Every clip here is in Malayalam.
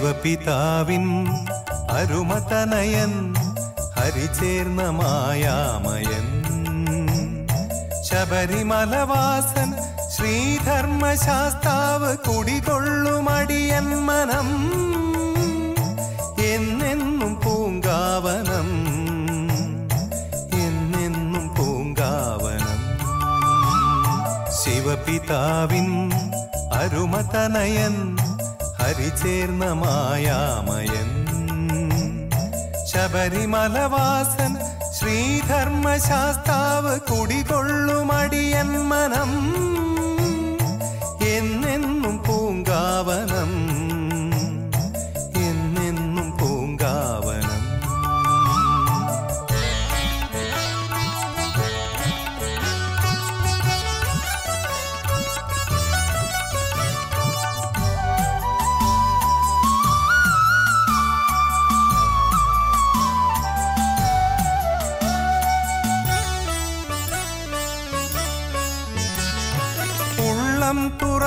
ശിവപിതാവിൻ അരുമതനയൻ ഹരിചേർന്ന മായാമയൻ ശബരിമലവാസൻ ശ്രീധർമ്മശാസ്താവ് കുടികൊള്ളുമടിയൻ മനം എന്നെന്നും പൂങ്കാവനം എന്നെന്നും പൂങ്കാവനം ശിവപിതാവിൻ അരുമതനയൻ ഹരിചേർന്ന മായാമയൻ ശബരിമലവാസൻ ശ്രീധർമ്മശാസ്താവ് കുടികൊള്ളുമടിയൻ മനം എന്നെന്നും പൂങ്കാവനം എന്നെന്നും പൂങ്കാവനം ഉള്ളം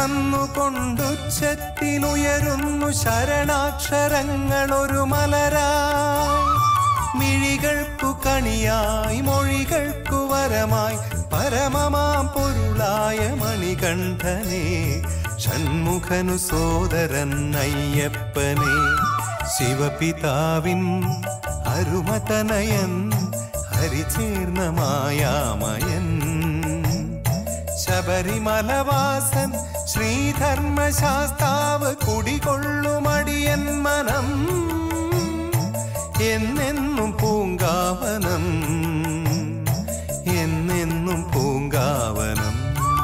തുറന്നുകൊണ്ടുച്ചത്തിലുയരുന്നു ശരണാക്ഷരങ്ങൾ ഒരു മലരായി മിഴികൾക്കു കണിയായി മൊഴികൾക്കു വരമായി പരമമാം പൊരുളായ മണികണ്ഠനെ ഷൺമുഖനു സോദരൻ അയ്യപ്പനെ ശിവപിതാവിൻ അരുമതനയൻ ഹരിചേർന്ന മായാമയൻ ശബരിമലവാസൻ ശ്രീധർമ്മശാസ്താവ് കുടികൊള്ളുമടിയൻ മനം എന്നെന്നും പൂങ്കാവനം എന്നെന്നും പൂങ്കാവനം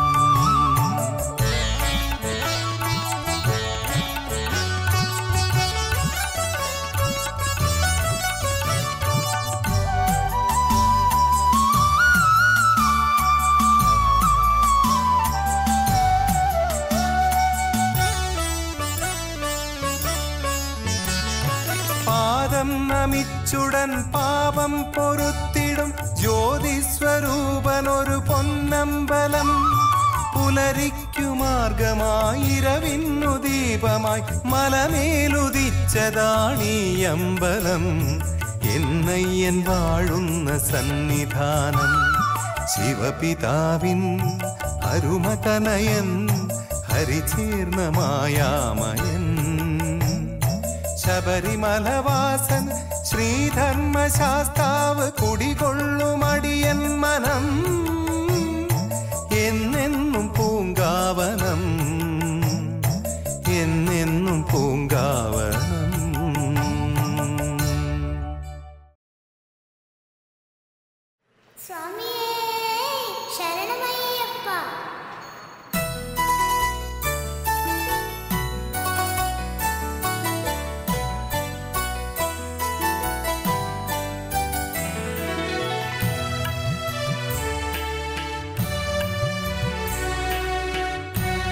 പാദം നമിച്ചുടൻ പാപം പൊറുത്തിടും ജ്യോതിസ്വരൂപനൊരു പൊന്നമ്പലം പുലരിക്കു മാർഗമായി ഇരവിന്നു ദീപമായി മലമേലുദിച്ചതാണീ അമ്പലം എന്നയ്യൻ വാഴുന്ന സന്നിധാനം ശിവപിതാവിൻ അരുമതനയൻ ഹരിചേർന്ന മായാമയൻ ശബരിമലവാസൻ ശ്രീധർമ്മശാസ്താവ് കുടികൊള്ളുമടിയൻ മനം എന്നെന്നും പൂങ്കാവനം എന്നെന്നും പൂങ്കാവനം സ്വാമിയേ ശരണമയ്യപ്പ ശിവ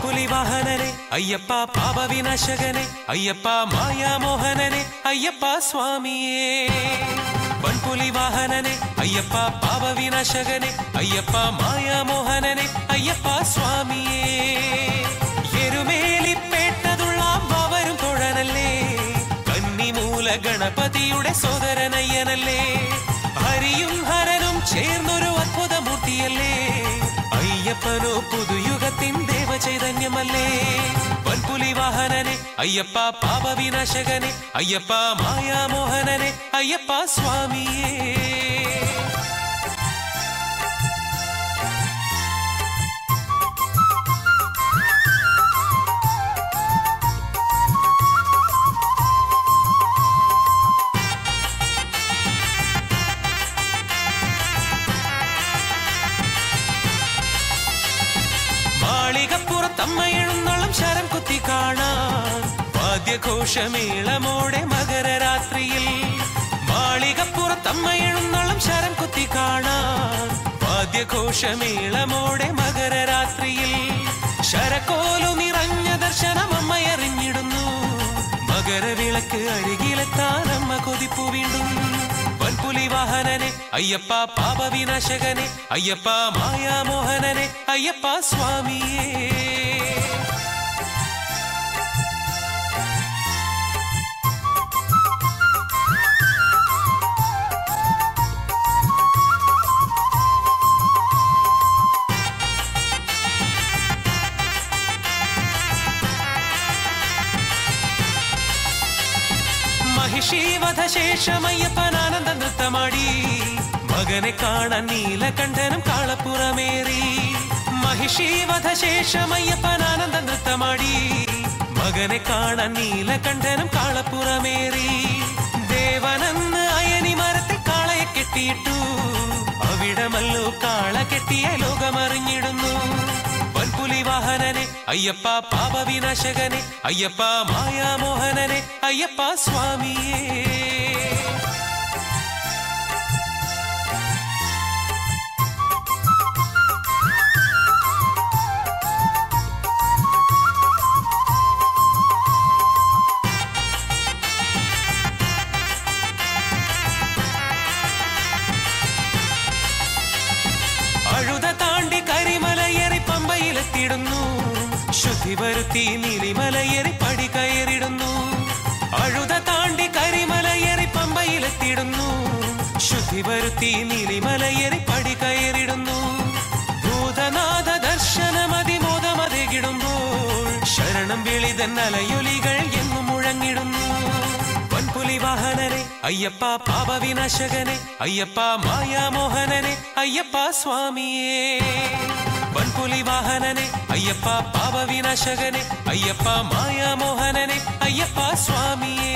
പൊൻപുലി വാഹനനെ അയ്യപ്പ പാപവിനാശകനെ അയ്യപ്പ മായാമോഹനനെ അയ്യപ്പ സ്വാമിയേ പൊൻപുലി വാഹനനെ അയ്യപ്പ പാപവിനാശകനെ അയ്യപ്പ മായാമോഹനനെ അയ്യപ്പ സ്വാമിയേ എരുമേലിപ്പേട്ടതുള്ള അവരും തൊഴനല്ലേ കന്നിമൂല ഗണപതിയുടെ സോദരനയ്യനല്ലേ ഹരിയും ഹരനും ചേർന്നൊരു അത്ഭുതമൂർത്തിയല്ലേ അയ്യപ്പനോ പുതുയുഗത്തിൻ ദേവചൈതന്യമല്ലേ വൻപുലി വാഹനനെ അയ്യപ്പ പാപവിനാശകനെ അയ്യപ്പ മായാമോഹനനെ അയ്യപ്പ സ്വാമിയേ മാളികപ്പുറത്തമ്മ എഴുന്നള്ളം ശരം കുത്തി കാണാൻ വാദ്യഘോഷമേളമോടെ മകരരാത്രിയിൽ മാളികപ്പുറത്തമ്മ എഴുന്നള്ളം ശരം കുത്തി കാണാൻ വാദ്യഘോഷമേളമോടെ മകരരാത്രിയിൽ ശരക്കോലു നിറഞ്ഞ ദർശനം അമ്മയറിഞ്ഞിടുന്നു മകരവിളക്ക് അരികിലെത്താൻ അമ്മ കൊതിപ്പു വീണ്ടും വൻപുലി വാഹനനെ അയ്യപ്പ പാപവിനാശകനെ അയ്യപ്പ മായാമോഹനനെ അയ്യപ്പ സ്വാമിയേ മഹിഷീവധശേഷമയ്യപ്പനാനന്ദ നൃത്തമാടി മകനെ കാണാൻ നീലകണ്ഠനും കാളപ്പുറമേറി മഹിഷീവധശേഷമയ്യപ്പനാനന്ദ നൃത്തമാടി മകനെ കാണാൻ നീലകണ്ഠനും കാളപ്പുറമേറി ദേവനെന്ന് അയനി മരത്തിൽ കാളയെ കെട്ടിയിട്ടു അവിടമല്ലോ കാള കെട്ടിയ ലോകമറിഞ്ഞിടുന്നു വൻപുലി വാഹനനെ അയ്യപ്പ പാപവിനാശകനെ അയ്യപ്പ മായാമോഹനനെ അയ്യപ്പ സ്വാമിയേ അഴുത താണ്ടി കരിമലയേറി പമ്പയിലെത്തിടുന്നു ശുദ്ധി വരുത്തി നീലിമലയേറി പടി കയറിടുന്നു അഴുത താണ്ടി കരിമലയേറി പമ്പയിലെത്തിടുന്നു ശുദ്ധി വരുത്തി നീലിമലയേറി പടി കയറിടുന്നു ഭൂതനാഥ ദർശനമതിമോദമതകിടുമ്പോൾ ശരണം വിളിതൻ അലയൊലികൾ എങ്ങും മുഴങ്ങിടുന്നു വൻപുലി വാഹനനെ അയ്യപ്പ പാപവിനാശകനെ അയ്യപ്പ മായാമോഹനനെ അയ്യപ്പ സ്വാമിയേ വൻപുലി വാഹനനെ അയ്യപ്പ പാപവിനാശകനെ അയ്യപ്പ മായാമോഹനനെ അയ്യപ്പ സ്വാമിയേ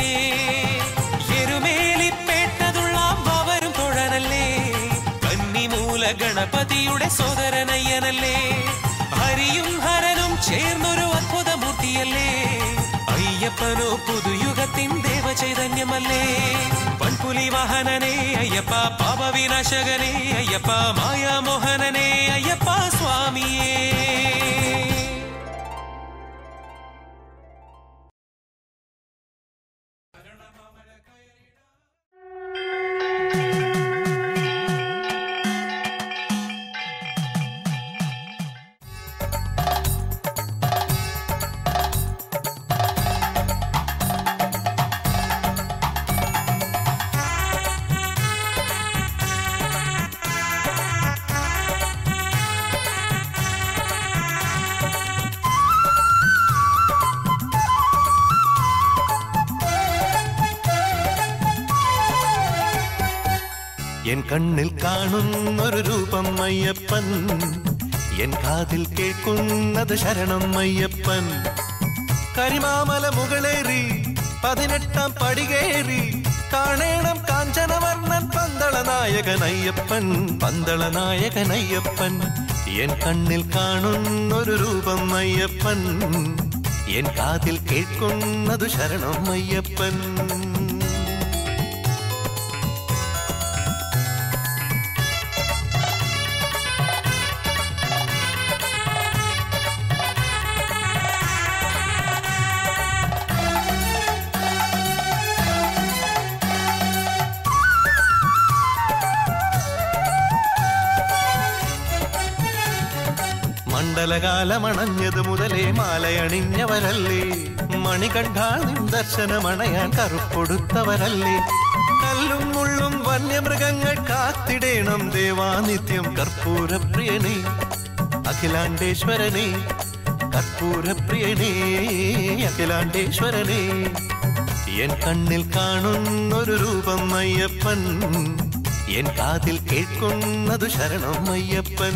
എരുമേലിപ്പേട്ടതുള്ള അവരും തൊഴനല്ലേ കന്നിമൂല ഗണപതിയുടെ സോദരനയ്യനല്ലേ ഹരിയും ഹരനും ചേർന്നൊരു അത്ഭുതമൂർത്തിയല്ലേ അയ്യപ്പനോ പുതുയുഗത്തിൻ ദേവചൈതന്യമല്ലേ പൺപുലി വാഹനനെ അയ്യപ്പ പാപവിനാശകനെ അയ്യപ്പ മായാമോഹനനെ അയ്യപ്പ സ്വാമിയേ എൻ കണ്ണിൽ കാണുന്നൊരു രൂപം അയ്യപ്പൻ എൻ കാതിൽ കേൾക്കുന്നത് ശരണം അയ്യപ്പൻ കരിമാമല മുകളേറി പതിനെട്ടാം പടികേറി കാണേണം കാഞ്ചനവർണ്ണൻ പന്തള നായകനയ്യപ്പൻ പന്തള നായകനയ്യപ്പൻ എൻ കണ്ണിൽ കാണുന്നൊരു രൂപം അയ്യപ്പൻ എൻ കാതിൽ കേൾക്കുന്നതു ശരണം അയ്യപ്പൻ മണ്ഡലകാലമണഞ്ഞത് മുതലേ മാലയണിഞ്ഞവരല്ലേ മണികണ്ഠാനിൻ ദർശനമണയാൻ കറുപ്പൊടുത്തവരല്ലേ കല്ലും മുള്ളും വന്യമൃഗങ്ങൾ കാത്തിടേണം ദേവാനിത്യം കർപ്പൂരപ്രിയനേ അഖിലാണ്ടേശ്വരനേ കർപ്പൂരപ്രിയനേ അഖിലാണ്ടേശ്വരനേ എൻ കണ്ണിൽ കാണുന്നൊരു രൂപം അയ്യപ്പൻ എൻ കാതിൽ കേൾക്കുന്നതു ശരണം അയ്യപ്പൻ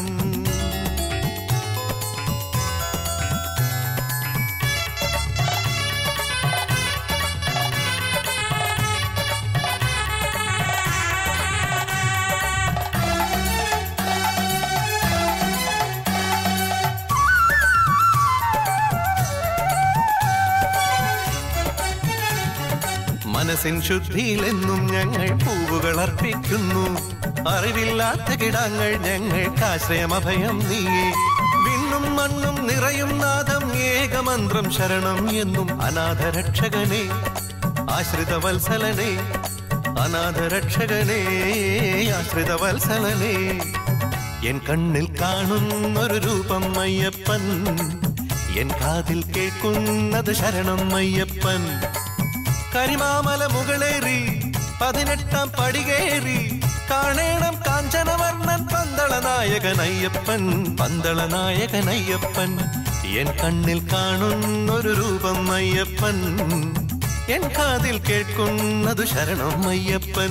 മനസ്സിൻ ശുദ്ധിയിലെന്നും ഞങ്ങൾ പൂവുകൾ അർപ്പിക്കുന്നു അറിവില്ലാത്ത കിടങ്ങൾ ഞങ്ങൾക്കാശ്രയം അഭയം നീയേ വിണ്ണും മണ്ണും നിറയും നാദം ഏകമന്ത്രം ശരണം എന്നും അനാഥരക്ഷകനെ ആശ്രിത വത്സലനെ അനാഥരക്ഷകനെ ആശ്രിത വത്സലനെ എൻ കണ്ണിൽ കാണുന്നൊരു രൂപം അയ്യപ്പൻ എൻ കാതിൽ കേൾക്കുന്നത് ശരണം അയ്യപ്പൻ കരിമാമല മുകളേറി പതിനെട്ടാം പടികേറി കാണേണം കാഞ്ചനവർണ്ണൻ പന്തള നായകനയ്യപ്പൻ പന്തള നായകനയ്യപ്പൻ എൻ കണ്ണിൽ കാണുന്നൊരു രൂപം അയ്യപ്പൻ എൻ കാതിൽ കേൾക്കുന്നതു ശരണം അയ്യപ്പൻ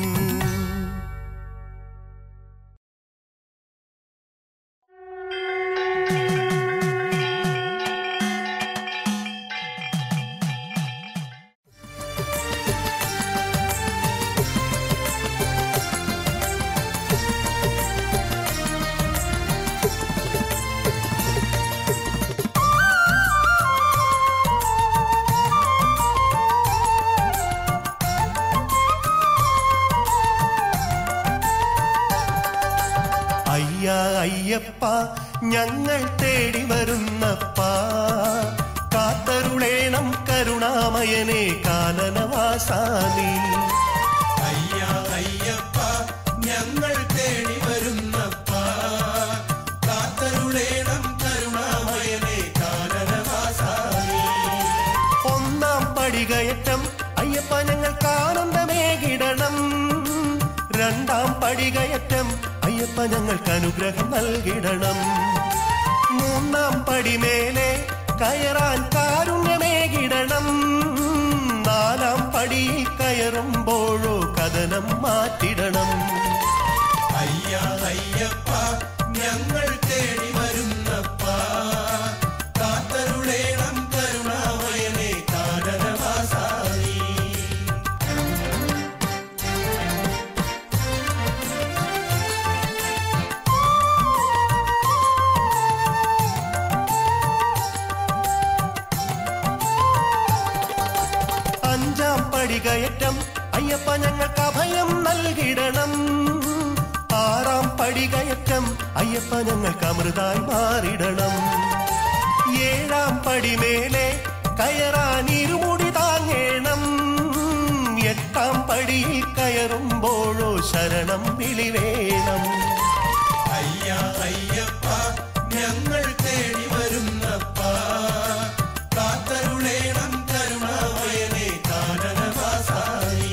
അയ്യ അയ്യപ്പ ഞങ്ങൾ തേടി വരുന്നപ്പ കാത്തരുളേണം കരുണാമയനെ കാനനവാസാനി അയ്യ അയ്യപ്പ ഞങ്ങൾ തേടി വരുന്നപ്പ കാത്തരുളേണം കരുണാമയനെ കാനനവാസാനി ഒന്നാം പടികയറ്റം അയ്യപ്പ ഞങ്ങൾക്ക് ആനന്ദമേകിടണം രണ്ടാം പടികയറ്റം അയ്യപ്പ ഞങ്ങൾക്ക് അനുഗ്രഹം നൽകിടണം മൂന്നാം പടിമേലെ കയറാൻ കാരുണ്യമേകിടണം നാലാം പടിയിൽ കയറുമ്പോഴോ കഥനം മാറ്റിടണം അയ്യ അയ്യപ്പ ഞങ്ങൾ തേടി വരുന്നപ്പ കാത്തരുളേണം കരുണാമയനെ കാനനവാസാനി അഞ്ചാം പടികയറ്റം അയ്യപ്പ ഞങ്ങൾക്ക് അഭയം നൽകിടണം ആറാം പടികയറ്റം അയ്യപ്പ ഞങ്ങൾക്ക് അമൃതായി മാറിടണം ഏഴാം പടിമേലെ കയറാൻ ഇരുമുടി താങ്ങേണം എട്ടാം പടിയിൽ കയറുമ്പോഴോ ശരണം വിളി വേണം അയ്യ അയ്യപ്പ ഞങ്ങൾ തേടി വരുന്നപ്പ കാത്തരുളേണം കരുണാമയനെ കാനനവാസാനി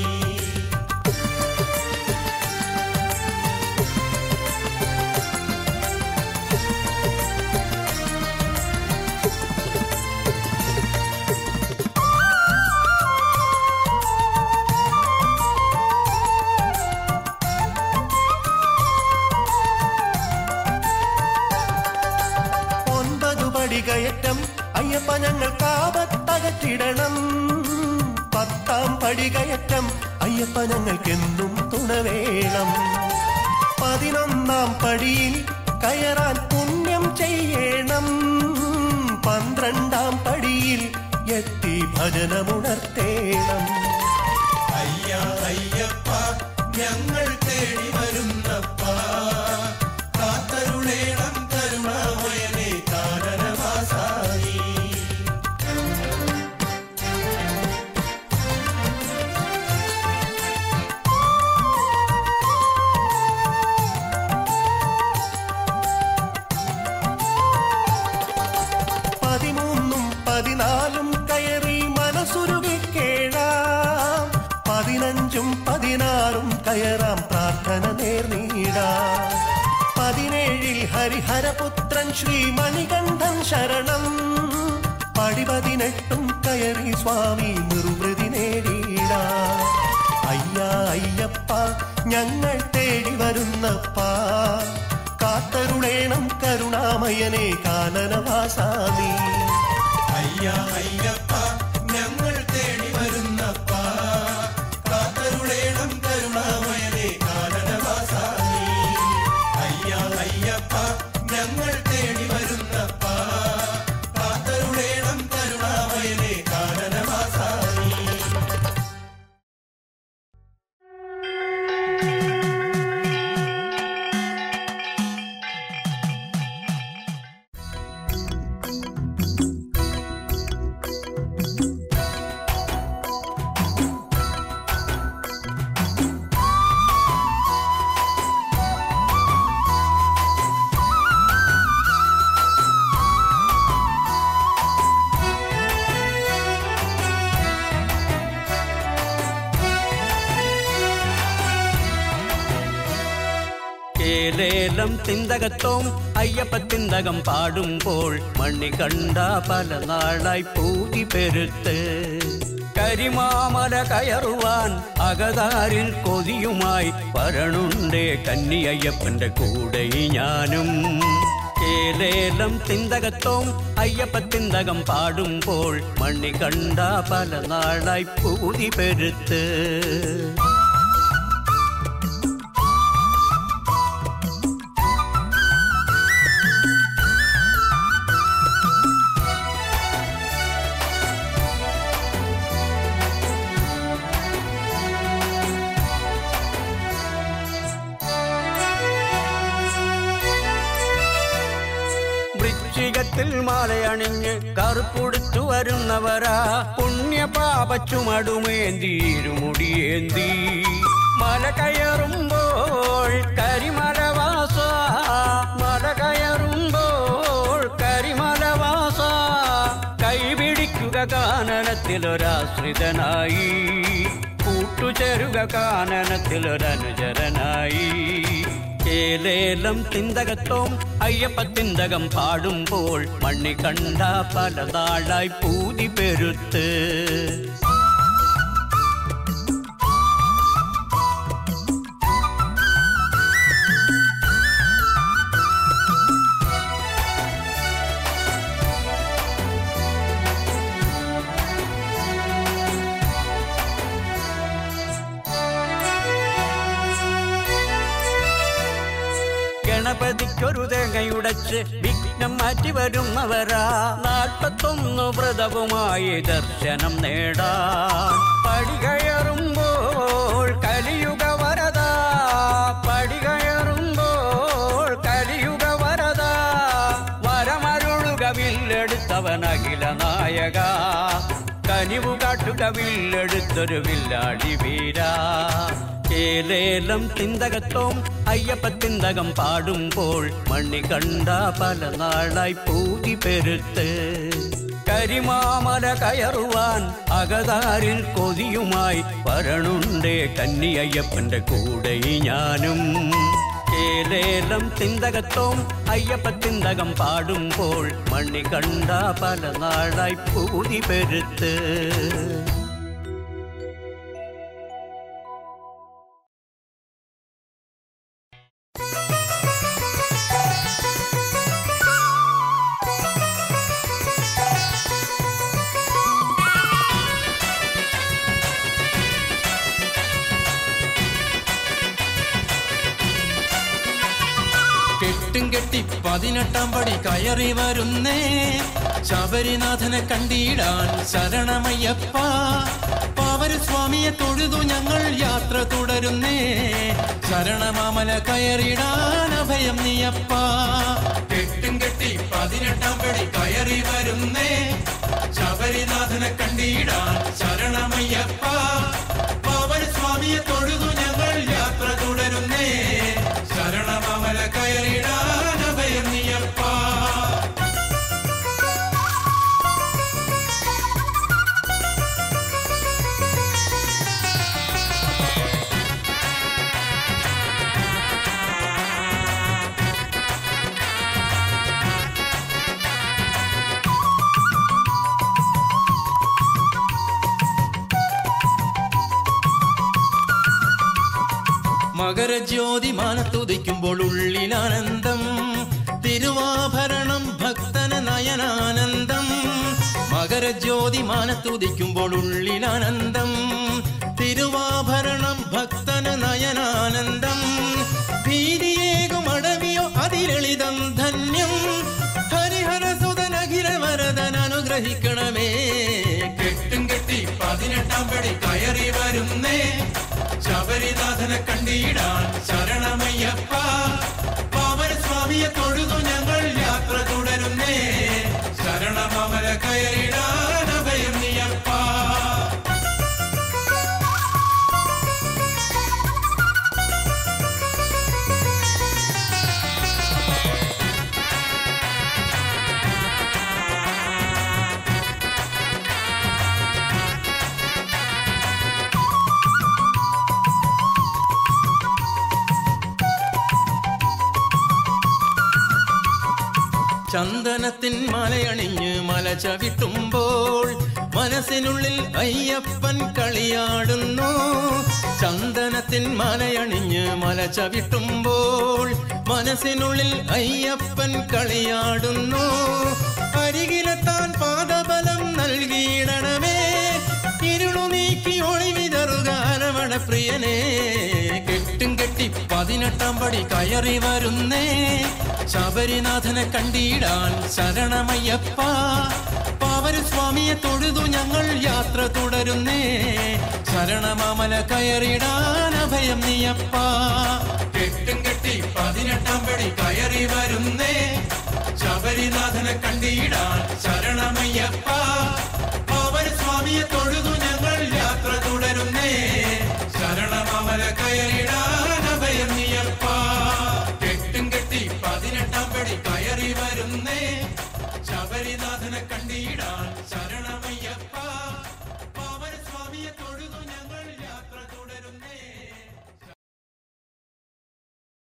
ഒൻപതു പടികയറ്റം അയ്യപ്പ ഞങ്ങൾ കാപത്തകറ്റിടണം പത്താം പടികയറ്റം അയ്യപ്പ ഞങ്ങൾക്കെന്നും തുണവേണം പതിനൊന്നാം പടിയിൽ കയറാൻ പുണ്യം ചെയ്യണം പന്ത്രണ്ടാം പടിയിൽ എത്തി ഭജനമുണർത്തേണം അയ്യ അയ്യപ്പ ഞങ്ങൾ തേടി വരുന്നപ്പ കാത്തരുളേണം കരുണാമയനെ കാനനവാസാനി പതിനാലും കയറി മനസ്സുരുകി കേഴാം പതിനഞ്ചും പതിനാറും കയറാം പ്രാർത്ഥന നേർനീടാം പതിനേഴിൽ ഹരിഹരപുത്രൻ ശ്രീ മണികണ്ഠൻ ശരണം പടിപതിനെട്ടും കയറി സ്വാമി നിർവൃതി നേടിയിടാ അയ്യ അയ്യപ്പ ഞങ്ങൾ തേടി വരുന്നപ്പാ കാത്തരുളേണം കരുണാമയനെ കാനനവാസാമി അയ്യ അയ്യപ്പ ഞങ്ങൾ തേടി വരുന്നപ്പ കാത്തരുളേണം കരുണാമയനെ കാനനവാസാമി അയ്യ അയ്യപ്പ ഞങ്ങൾ തേടി വരുന്നപ്പ കാത്തരുളേണം കരുണാമയനെ കാനനവാസാമി ഏലേലം തിന്തകത്തോം അയ്യപ്പ തിന്തകം പാടുമ്പോൾ മണ്ണി കണ്ട പല നാളായി പൂതി പെരുത്ത് കരിമാമല കയറുവാൻ അകതാരിൽ കൊതിയുമായി വരണുണ്ടേ കന്നിയയ്യപ്പന്റെ കൂടെ ഞാനും ഏലേലം തിന്തകത്തോം അയ്യപ്പ തിന്തകം പാടുമ്പോൾ മണ്ണി കണ്ട പല നാളായി പൂതി പെരുത്ത് വൃശ്ചികത്തിൽ മാലയണിഞ്ഞ് കറുപ്പുടുത്തു വരുന്നവരാ പുണ്യപാപ ചുമടുമേന്തിരുമുടിയേന്തി മല കയറുമ്പോൾ കരിമലവാസ മല കയറുമ്പോൾ കരിമലവാസ കൈപിടിക്കുക കാനനത്തിലൊരാശ്രിതനായി കൂട്ടുചേരുക കാനനത്തിലൊരനുചരനായി ഏലേലം തിന്തകത്തോം അയ്യപ്പ തിന്തകം പാടുമ്പോൾ മണ്ണി കണ്ട പല നാളായി പൂതി പെരുത്ത് ഗണപതിക്കൊരു തേങ്ങയുടച്ച് വിഘ്നം മാറ്റി വരുന്നവരാ നാൽപ്പത്തൊന്നു വ്രതവുമായി ദർശനം നേടാൻ പടികയറുമ്പോൾ കലിയുഗ വരദ പടികയറുമ്പോൾ കലിയുഗ വരദ വരമരുളുക വില്ലെടുത്തവൻ അഖില നായക കനിവു കാട്ടുക വില്ലെടുത്തൊരു വില്ലാടി വീരാ ഏലേലം തിന്തകത്തോം അയ്യപ്പ തിന്തകം പാടുമ്പോൾ മണ്ണി കണ്ട പല നാളായി പൂതി പെരുത്ത് കരിമാമല കയറുവാൻ അകതാരിൽ കൊതിയുമായി വരണുണ്ടേ കന്നിയയ്യപ്പന്റെ കൂടെ ഞാനും ഏലേലം തിന്തകത്തോം അയ്യപ്പ തിന്തകം പാടുമ്പോൾ മണ്ണി കണ്ട പല നാളായി പൂതി പെരുത്ത് കെട്ടും കെട്ടി പതിനെട്ടാം പടി കയറി വരുന്നേ ശബരിനാഥനെ കണ്ടിടാൻ ശരണമയ്യപ്പ പാവരസ്വാമിയെ തൊഴുതു ഞങ്ങൾ യാത്ര തുടരുന്നേ ശരണമാമല കയറിടാൻ അഭയം നീയപ്പ കെട്ടും കെട്ടി പതിനെട്ടാം പടി കയറി വരുന്നേ ശബരിനാഥനെ കണ്ടിടാൻ ശരണമയ്യപ്പ പാവരസ്വാമിയെ തൊഴുതു ഞങ്ങൾ യാത്ര തുടരുന്നേ ശരണമാമല കയറിടാൻ അഭയം നീയപ്പ മകരജ്യോതി മാനത്തുദിക്കുമ്പോൾ ഉള്ളിലാനന്ദം തിരുവാഭരണം ഭക്തന് നയനാനന്ദം മകരജ്യോതി മാനത്തുദിക്കുമ്പോൾ ഉള്ളിലാനന്ദം തിരുവാഭരണം ഭക്തന് നയനാനന്ദം ഭീതിയേകും അടവിയോ അതിലളിതം ധന്യം ഹരിഹരസുതനഖില വരദൻ അനുഗ്രഹിക്കണമേ കെട്ടും കെട്ടി പതിനെട്ടാം പടി കയറി വരുന്നേ ശബരിനാഥനെ കണ്ടിടാൻ ശരണമയ്യപ്പ പാവന സ്വാമിയെ തൊഴുതു ഞങ്ങൾ യാത്ര തുടരുന്നേ ശരണമമല കയറിടാൻ അഭയം നീയപ്പ ചന്ദനത്തിൻ മലയണിഞ്ഞ് മല ചവിട്ടുമ്പോൾ മനസ്സിനുള്ളിൽ അയ്യപ്പൻ കളിയാടുന്നു ചന്ദനത്തിൻ മലയണിഞ്ഞ് മല ചവിട്ടുമ്പോൾ മനസ്സിനുള്ളിൽ അയ്യപ്പൻ കളിയാടുന്നു അരികിലെത്താൻ പാദബലം നൽകിയിടണമേ ഇരുളു നീക്കി ഒളിവിതറുക അരവണ പ്രിയനേ കെട്ടും കെട്ടി പതിനെട്ടാം പടി കയറി വരുന്നേ ശബരിനാഥനെ കണ്ടിടാൻ ശരണമയ്യപ്പ പാവരു സ്വാമിയെ തൊഴുതു ഞങ്ങൾ യാത്ര തുടരുന്നേ ശരണമാമല കയറിടാൻ അഭയം നീയപ്പ കെട്ടും കെട്ടി പതിനെട്ടാം പടി കയറി വരുന്നേ ശബരിനാഥനെ കണ്ടിടാൻ ശരണമയ്യപ്പ